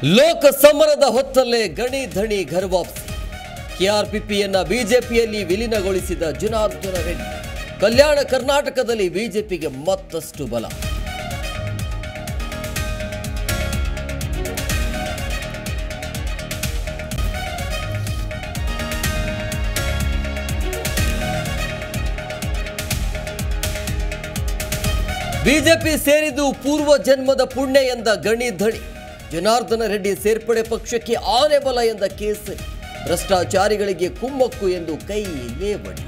ಲೋಕ ಸಮರದ ಹೊತ್ತಲ್ಲೇ ಗಣಿ ಧಣಿ ಘರ್ವಾಪ್ಸಿ ಕೆಆರ್ಪಿಪಿಯನ್ನ ಬಿಜೆಪಿಯಲ್ಲಿ ವಿಲೀನಗೊಳಿಸಿದ ಜನಾರ್ದನ ರೆಡ್ಡಿ ಕಲ್ಯಾಣ ಕರ್ನಾಟಕದಲ್ಲಿ ಬಿಜೆಪಿಗೆ ಮತ್ತಷ್ಟು ಬಲ ಬಿಜೆಪಿ ಸೇರಿದ್ದು ಪೂರ್ವ ಜನ್ಮದ ಪುಣ್ಯ ಎಂದ ಗಣಿ ಧಣಿ ಜನಾರ್ದನ ರೆಡ್ಡಿ ಸೇರ್ಪಡೆ ಪಕ್ಷಕ್ಕೆ ಆನೆ ಬಲ ಎಂದ ಕೇಸರಿ ಭ್ರಷ್ಟಾಚಾರಿಗಳಿಗೆ ಕುಮ್ಮಕ್ಕು ಎಂದು ಕೈ ಲೇವಡಿ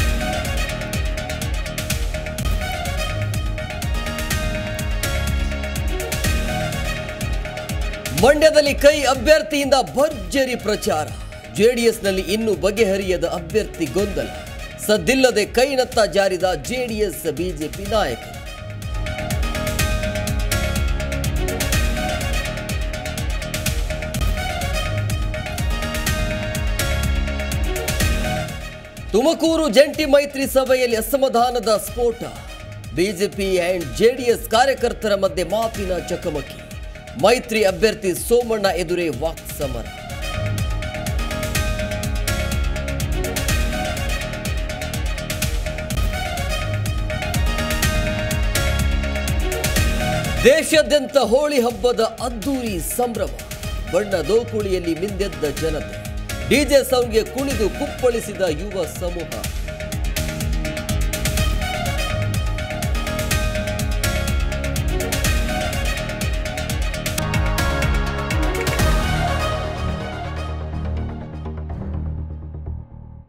ಮಂಡ್ಯದಲ್ಲಿ ಕೈ ಅಭ್ಯರ್ಥಿಯಿಂದ ಭರ್ಜರಿ ಪ್ರಚಾರ ಜೆಡಿಎಸ್ನಲ್ಲಿ ಇನ್ನೂ ಬಗೆಹರಿಯದ ಅಭ್ಯರ್ಥಿ ಗೊಂದಲ ಸದ್ದಿಲ್ಲದೆ ಕೈನತ್ತ ಜಾರಿದ ಜೆಡಿಎಸ್ ಬಿಜೆಪಿ ನಾಯಕರು ತುಮಕೂರು ಜಂಟಿ ಮೈತ್ರಿ ಸಭೆಯಲ್ಲಿ ಅಸಮಾಧಾನದ ಸ್ಫೋಟ ಬಿಜೆಪಿ ಅಂಡ್ ಜೆಡಿಎಸ್ ಕಾರ್ಯಕರ್ತರ ಮಧ್ಯೆ ಮಾತಿನ ಚಕಮಕಿ ಮೈತ್ರಿ ಅಭ್ಯರ್ಥಿ ಸೋಮಣ್ಣ ಎದುರೇ ವಾಕ್ ಸಮರ ದೇಶಾದ್ಯಂತ ಹೋಳಿ ಹಬ್ಬದ ಅದ್ದೂರಿ ಸಂಭ್ರಮ ಬಣ್ಣ ದೋಕುಳಿಯಲ್ಲಿ ಮಿಂದೆದ್ದ ಜನತೆ ಡಿಜೆ ಸೌಂಡ್ಗೆ ಕುಣಿದು ಕುಪ್ಪಳಿಸಿದ ಯುವ ಸಮೂಹ